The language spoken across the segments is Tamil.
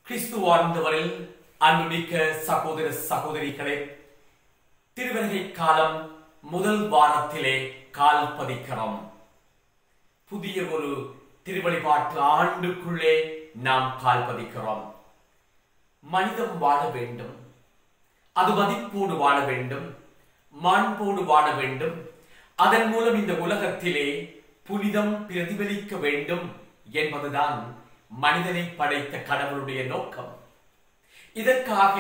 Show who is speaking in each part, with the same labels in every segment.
Speaker 1: கிறிஸ்துவார்ந்தவரில் அன்புமிக்க சகோதர சகோதரிகளே திருவருகை காலம் முதல் வாரத்திலே கால் பதிக்கிறோம் புதிய ஒரு திருவழிபாட்டு ஆண்டுக்குள்ளே நாம் கால் பதிக்கிறோம் மனிதம் வாழ வேண்டும் அது மதிப்போடு வாழ வேண்டும் மாண்போடு வாழ வேண்டும் அதன் மூலம் இந்த உலகத்திலே புனிதம் பிரதிபலிக்க வேண்டும் என்பதுதான் மனிதனை படைத்த கடவுளுடைய நோக்கம் இதற்காக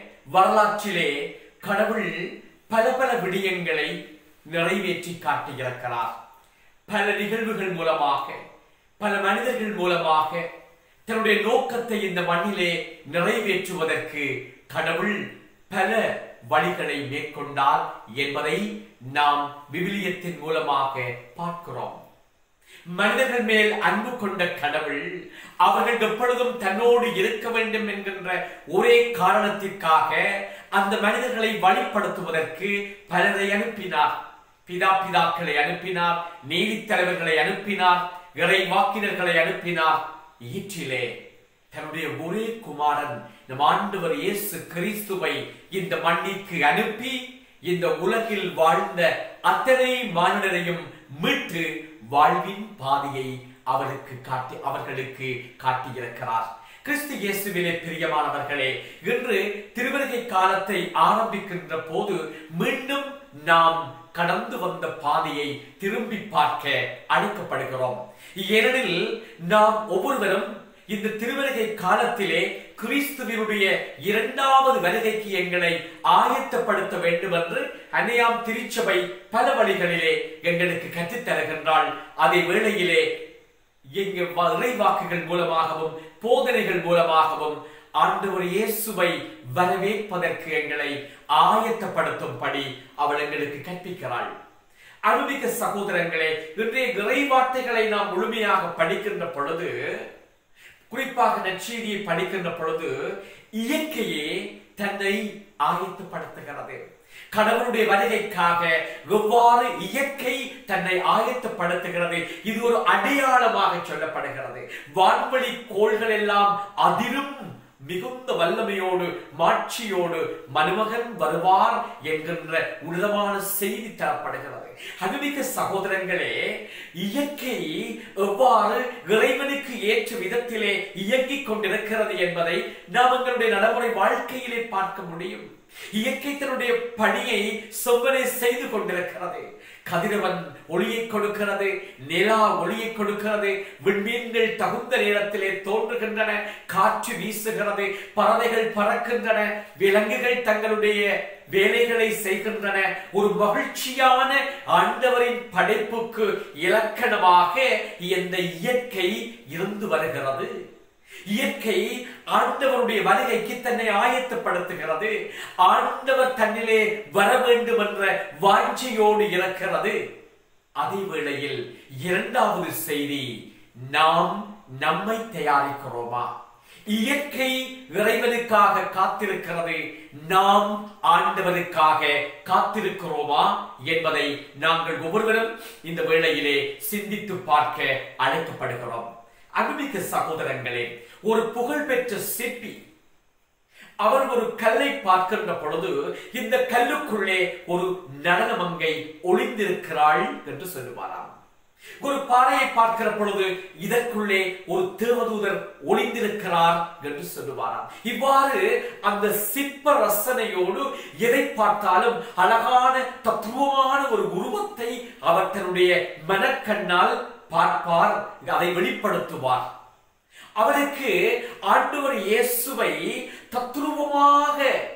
Speaker 1: வரலாற்றிலே கடவுள் பல பல விடயங்களை நிறைவேற்றி காட்டியிருக்கிறார் பல நிகழ்வுகள் மூலமாக பல மனிதர்கள் மூலமாக தன்னுடைய நோக்கத்தை இந்த மண்ணிலே நிறைவேற்றுவதற்கு கடவுள் பல வழிகளை மேற்கொண்டார் என்பதை நாம் விவிலியத்தின் மூலமாக பார்க்கிறோம் மனிதர்கள் மேல் அன்பு கொண்ட கடவுள் அவர்கள் எப்பொழுதும் தன்னோடு இருக்க வேண்டும் என்கின்ற ஒரே காரணத்திற்காக அந்த மனிதர்களை வழிப்படுத்துவதற்கு பலரை அனுப்பினார் பிதா பிதாக்களை அனுப்பினார் நீதித் தலைவர்களை அனுப்பினார் இறை வாக்கினர்களை அனுப்பினார் ஈற்றிலே தன்னுடைய ஒரே குமாரன் நம் ஆண்டவர் இயேசு கிறிஸ்துவை இந்த மண்ணிற்கு அனுப்பி இந்த உலகில் வாழ்ந்த அத்தனை மானிடரையும் மீட்டு வாழ்வின் பாதையை அவருக்கு காட்டி அவர்களுக்கு காட்டியிருக்கிறார் கிறிஸ்து இயேசுவிலே பிரியமானவர்களே இன்று திருவருகை காலத்தை ஆரம்பிக்கின்ற போது மீண்டும் நாம் கடந்து வந்த பாதையை திரும்பி பார்க்க அழைக்கப்படுகிறோம் ஏனெனில் நாம் ஒவ்வொருவரும் இந்த திருவருகை காலத்திலே கிறிஸ்துவினுடைய இரண்டாவது வருகைக்கு எங்களை ஆயத்தப்படுத்த வேண்டும் என்று அன்னையாம் திருச்சபை பல வழிகளிலே எங்களுக்கு கற்றுத் தருகின்றாள் அதே வேளையிலே எங்க இறைவாக்குகள் மூலமாகவும் போதனைகள் மூலமாகவும் ஆண்டவர் இயேசுவை வரவேற்பதற்கு எங்களை ஆயத்தப்படுத்தும்படி அவள் எங்களுக்கு கற்பிக்கிறாள் அருமிக சகோதரங்களே இன்றைய இறைவார்த்தைகளை நாம் முழுமையாக படிக்கின்ற பொழுது குறிப்பாக நற்செய்தியை படிக்கின்ற பொழுது இயற்கையே தன்னை ஆயத்தப்படுத்துகிறது கடவுளுடைய வருகைக்காக எவ்வாறு இயற்கை தன்னை ஆயத்தப்படுத்துகிறது இது ஒரு அடையாளமாக சொல்லப்படுகிறது வான்வழி கோள்கள் எல்லாம் அதிரும் மிகுந்த வல்லமையோடு மாட்சியோடு மருமகன் வருவார் என்கின்ற உன்னதமான செய்தி தரப்படுகிறது அதுமிக்க சகோதரங்களே இயற்கை எவ்வாறு இறைவனுக்கு ஏற்ற விதத்திலே இயங்கிக் கொண்டிருக்கிறது என்பதை நாம் எங்களுடைய நடைமுறை வாழ்க்கையிலே பார்க்க முடியும் இயற்கை தன்னுடைய பணியை செவ்வனை செய்து கொண்டிருக்கிறது கதிரவன் ஒளியை கொடுக்கிறது நிலா ஒளியை கொடுக்கிறது விண்மீன்கள் தகுந்த நேரத்திலே தோன்றுகின்றன காற்று வீசுகிறது பறவைகள் பறக்கின்றன விலங்குகள் தங்களுடைய வேலைகளை செய்கின்றன ஒரு மகிழ்ச்சியான ஆண்டவரின் படைப்புக்கு இலக்கணமாக இந்த இயற்கை இருந்து வருகிறது இயற்கை ஆண்டவருடைய வருகைக்கு தன்னை ஆயத்தப்படுத்துகிறது ஆண்டவர் தன்னிலே வர வேண்டும் என்ற வாஞ்சையோடு இருக்கிறது அதே வேளையில் இரண்டாவது செய்தி நாம் நம்மை தயாரிக்கிறோமா இயற்கை இறைவனுக்காக காத்திருக்கிறது நாம் ஆண்டவனுக்காக காத்திருக்கிறோமா என்பதை நாங்கள் ஒவ்வொருவரும் இந்த வேளையிலே சிந்தித்து பார்க்க அழைக்கப்படுகிறோம் அன்புமிக்க சகோதரங்களே ஒரு புகழ்பெற்ற சிற்பி அவர் ஒரு கல்லை பார்க்கின்ற பொழுது இந்த கல்லுக்குள்ளே ஒரு நடனமங்கை ஒளிந்திருக்கிறாள் என்று சொல்லுவாராம் ஒரு பாறையை பார்க்கிற பொழுது இதற்குள்ளே ஒரு தேவதூதர் ஒளிந்திருக்கிறார் என்று சொல்லுவாராம் இவ்வாறு அந்த சிற்ப ரசனையோடு எதை பார்த்தாலும் அழகான தத்துவமான ஒரு உருவத்தை அவர் தன்னுடைய மனக்கண்ணால் பார்ப்பார் அதை வெளிப்படுத்துவார் அவருக்கு ஆண்டவர் இயேசுவை தத்ரூபமாக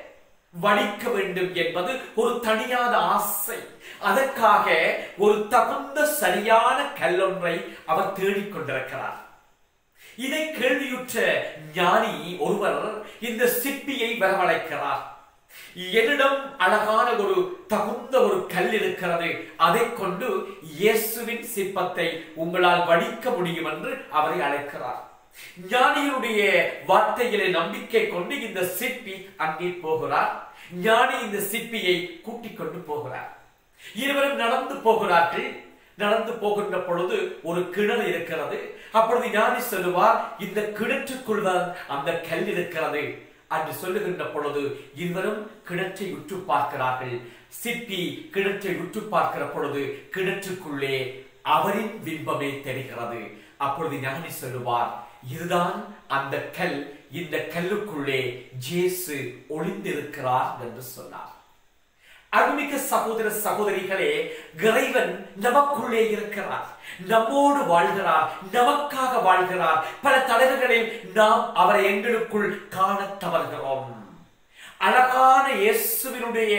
Speaker 1: வடிக்க வேண்டும் என்பது ஒரு தனியாத ஆசை அதற்காக ஒரு தகுந்த சரியான கல்லொன்றை அவர் தேடிக்கொண்டிருக்கிறார் இதை கேள்வியுற்ற ஞானி ஒருவர் இந்த சிற்பியை வரவழைக்கிறார் என்னிடம் அழகான ஒரு தகுந்த ஒரு கல் இருக்கிறது அதை கொண்டு இயேசுவின் சிற்பத்தை உங்களால் வடிக்க முடியும் என்று அவரை அழைக்கிறார் ஞானியுடைய வார்த்தைகளை நம்பிக்கை கொண்டு இந்த சிற்பி அங்கே போகிறார் ஞானி இந்த சிற்பியை கூட்டிக் கொண்டு போகிறார் இருவரும் நடந்து போகிறார்கள் நடந்து போகின்ற பொழுது ஒரு கிணறு இருக்கிறது அப்பொழுது ஞானி சொல்லுவார் இந்த கிணற்றுக்குள் தான் அந்த கல் இருக்கிறது என்று சொல்லுகின்ற பொழுது இருவரும் கிணற்றை உற்று பார்க்கிறார்கள் சிற்பி கிணற்றை உற்று பார்க்கிற பொழுது கிணற்றுக்குள்ளே அவரின் பிம்பமே தெரிகிறது அப்பொழுது ஞானி சொல்லுவார் இதுதான் அந்த கல் இந்த கல்லுக்குள்ளே ஜேசு ஒளிந்திருக்கிறார் என்று சொன்னார் அருமிக்க சகோதர சகோதரிகளே இறைவன் நமக்குள்ளே இருக்கிறார் நம்மோடு வாழ்கிறார் நமக்காக வாழ்கிறார் பல தலைவர்களில் நாம் அவரை எங்களுக்குள் காண தவறுகிறோம் அழகான இயேசுவினுடைய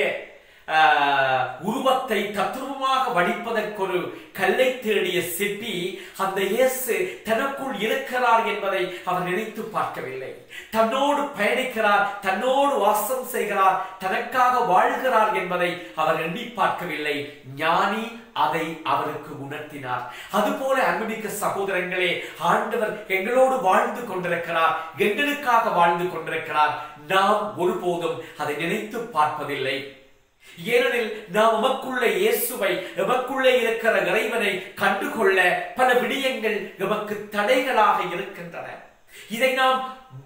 Speaker 1: ஆஹ், உருவத்தை தத்துவமாக வடிப்பதற்கு ஒரு கல்லை தேடிய சிற்பி அந்த இயேசு தனக்குள் இருக்கிறார் என்பதை அவர் நினைத்து பார்க்கவில்லை தன்னோடு பயணிக்கிறார் தன்னோடு வாசம் செய்கிறார் தனக்காக வாழ்கிறார் என்பதை அவர் எண்ணி பார்க்கவில்லை ஞானி அதை அவருக்கு உணர்த்தினார் அதுபோல அன்புமிக்க சகோதரங்களே ஆண்டவர் எங்களோடு வாழ்ந்து கொண்டிருக்கிறார் எங்களுக்காக வாழ்ந்து கொண்டிருக்கிறார் நாம் ஒருபோதும் அதை நினைத்து பார்ப்பதில்லை ஏனெனில் நாம் எமக்குள்ள இயேசுவை எமக்குள்ளே இருக்கிற இறைவனை கண்டுகொள்ள பல விடயங்கள் எமக்கு தடைகளாக இருக்கின்றன இதை நாம்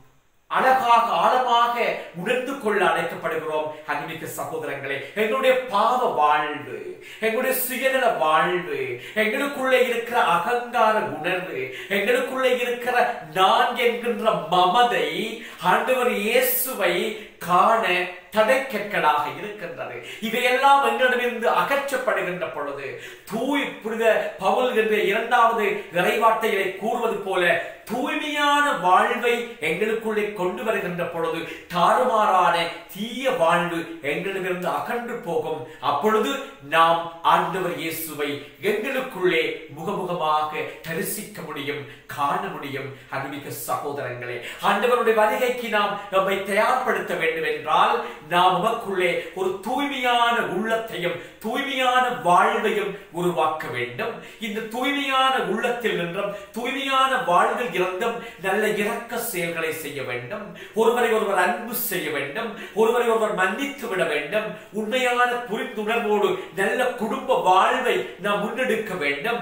Speaker 1: அழகாக ஆழமாக உணர்ந்து கொள்ள அழைக்கப்படுகிறோம் அன்பிக்க சகோதரங்களே எங்களுடைய பாவ வாழ்வு எங்களுடைய சுயநல வாழ்வு எங்களுக்குள்ளே இருக்கிற அகங்கார உணர்வு எங்களுக்குள்ளே இருக்கிற நான் என்கின்ற மமதை ஆண்டவர் இயேசுவை காண தடைக்கற்களாக இருக்கின்றது இவையெல்லாம் எங்களிடமிருந்து அகற்றப்படுகின்ற பொழுது தூய் புனித பவுல் என்ற இரண்டாவது இறைவார்த்தைகளை கூறுவது போல தூய்மையான வாழ்வை எங்களுக்குள்ளே கொண்டு வருகின்ற பொழுது தாறுமாறான தீய வாழ்வு எங்களிடமிருந்து அகன்று போகும் அப்பொழுது நாம் ஆண்டவர் இயேசுவை எங்களுக்குள்ளே முகமுகமாக தரிசிக்க முடியும் காண முடியும் அன்புமிக்க சகோதரங்களே ஆண்டவருடைய வருகைக்கு நாம் நம்மை தயார்படுத்த வேண்டும் என்றால் நாம் நமக்குள்ளே ஒரு தூய்மையான உள்ளத்தையும் தூய்மையான வாழ்வையும் உருவாக்க வேண்டும் இந்த தூய்மையான உள்ளத்தில் நின்றும் தூய்மையான வாழ்வில் இருந்தும் நல்ல இரக்க செயல்களை செய்ய வேண்டும் ஒருவரை ஒருவர் அன்பு செய்ய வேண்டும் ஒருவரை ஒருவர் மன்னித்து விட வேண்டும் உண்மையான புரிந்துணர்வோடு நல்ல குடும்ப வாழ்வை நாம் முன்னெடுக்க வேண்டும்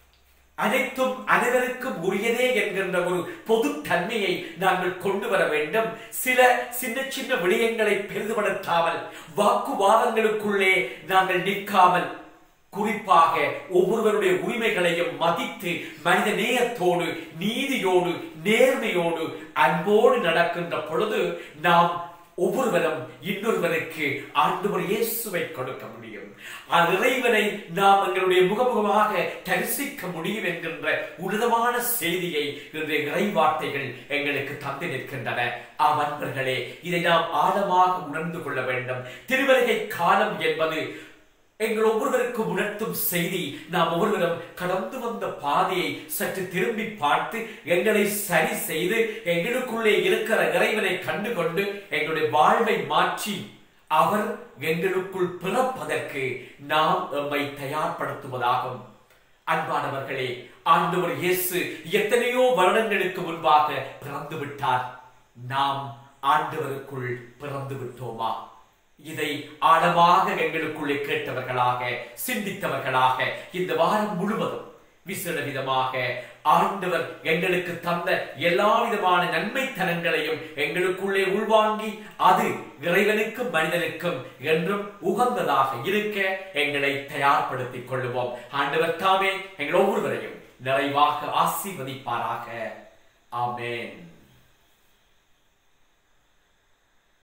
Speaker 1: அனைத்தும் அனைவருக்கும் உரியதே என்கின்ற ஒரு பொது தன்மையை நாங்கள் கொண்டு வர வேண்டும் சில சின்ன சின்ன விடயங்களை பெரிதுபடுத்தாமல் வாக்குவாதங்களுக்குள்ளே நாங்கள் நிற்காமல் குறிப்பாக ஒவ்வொருவருடைய உரிமைகளையும் மதித்து மனித நேயத்தோடு நீதியோடு நேர்மையோடு அன்போடு நடக்கின்ற பொழுது நாம் ஒவ்வொருவரும் இன்னொருவருக்கு ஆண்டவர் இயேசுவை கொடுக்க முடியும் அந்த இறைவனை நாம் எங்களுடைய முகமுகமாக தரிசிக்க முடியும் என்கின்ற உன்னதமான செய்தியை இன்றைய இறைவார்த்தைகள் எங்களுக்கு தந்து நிற்கின்றன ஆம் அன்பர்களே இதை நாம் ஆழமாக உணர்ந்து கொள்ள வேண்டும் திருவருகை காலம் என்பது எங்கள் ஒவ்வொருவருக்கும் உணர்த்தும் செய்தி நாம் ஒவ்வொருவரும் கடந்து வந்த பாதையை சற்று திரும்பி பார்த்து எங்களை சரி செய்து எங்களுக்குள்ளே இருக்கிற இறைவனை கண்டுகொண்டு எங்களுடைய வாழ்வை மாற்றி அவர் எங்களுக்குள் பிறப்பதற்கு நாம் எம்மை தயார்படுத்துவதாகும் அன்பானவர்களே ஆண்டவர் இயேசு எத்தனையோ வருடங்களுக்கு முன்பாக பிறந்து விட்டார் நாம் ஆண்டவருக்குள் பிறந்து விட்டோமா இதை ஆழமாக எங்களுக்குள்ளே கேட்டவர்களாக சிந்தித்தவர்களாக இந்த வாரம் முழுவதும் விசேட விதமாக ஆண்டவர் எங்களுக்கு தந்த எல்லா விதமான நன்மைத்தனங்களையும் எங்களுக்குள்ளே உள்வாங்கி அது இறைவனுக்கும் மனிதனுக்கும் என்றும் உகந்ததாக இருக்க எங்களை தயார்படுத்திக் கொள்ளுவோம் ஆண்டவர் தாமே எங்கள் ஒவ்வொருவரையும் நிறைவாக ஆசீர்வதிப்பாராக ஆமென்